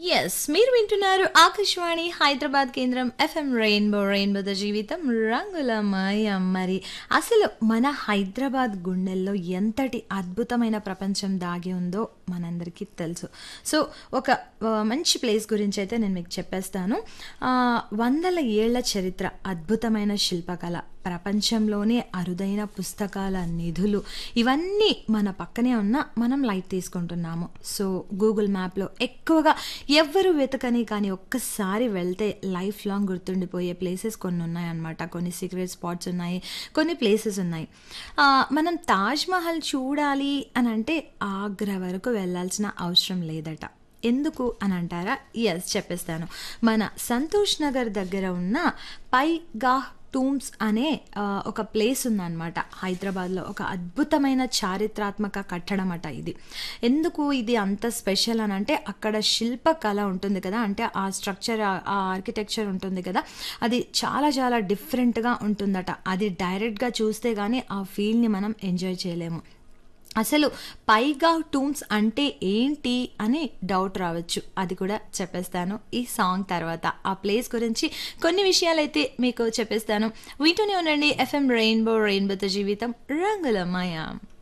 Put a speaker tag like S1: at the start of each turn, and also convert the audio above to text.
S1: yes మీరు వింటున్నారు ఆకాశవాణి హైదరాబాద్ కేంద్రం ఎఫ్ఎం రెయిన్బో రెయిన్బోతో జీవితం రంగుల మాయం మరి అసలు మన హైదరాబాద్ గుండెల్లో ఎంతటి అద్భుతమైన ప్రపంచం దాగి ఉందో మనందరికీ తెలుసు సో ఒక ఆ, మంచి ప్లేస్ గురించి అయితే నేను మీకు చెప్పేస్తాను ఆ, వందల ఏళ్ల చరిత్ర అద్భుతమైన శిల్పకళ ప్రపంచంలోనే అరుదైన పుస్తకాల నిధులు ఇవన్నీ మన పక్కనే ఉన్న మనం లైట్ తీసుకుంటున్నాము సో గూగుల్ మ్యాప్లో ఎక్కువగా ఎవ్వరు వెతకని కానీ ఒక్కసారి వెళ్తే లైఫ్ లాంగ్ గుర్తుండిపోయే ప్లేసెస్ కొన్ని ఉన్నాయన్నమాట కొన్ని సీక్రెట్ స్పాట్స్ ఉన్నాయి కొన్ని ప్లేసెస్ ఉన్నాయి ఆ, మనం తాజ్ మహల్ చూడాలి అని అంటే ఆగ్రా వరకు వెళ్ళాల్సిన అవసరం లేదట ఎందుకు అని అంటారా ఎస్ చెప్పేస్తాను మన సంతోష్ నగర్ దగ్గర ఉన్న పైగాహ్ టూమ్స్ అనే ఆ, ఒక ప్లేస్ ఉందన్నమాట హైదరాబాద్లో ఒక అద్భుతమైన చారిత్రాత్మక కట్టడం అట ఇది ఎందుకు ఇది అంత స్పెషల్ అని అంటే అక్కడ శిల్పకళ ఉంటుంది కదా అంటే ఆ స్ట్రక్చర్ ఆ ఆర్కిటెక్చర్ ఉంటుంది కదా అది చాలా చాలా డిఫరెంట్గా ఉంటుందట అది డైరెక్ట్గా చూస్తే కానీ ఆ ఫీల్ని మనం ఎంజాయ్ చేయలేము అసలు పైగా టూమ్స్ అంటే ఏంటి అని డౌట్ రావచ్చు అది కూడా చెప్పేస్తాను ఈ సాంగ్ తర్వాత ఆ ప్లేస్ గురించి కొన్ని విషయాలైతే మీకు చెప్పేస్తాను వీటినే ఉండండి ఎఫ్ఎం రెయిన్బో రెయిన్బోతో జీవితం రంగుల మాయా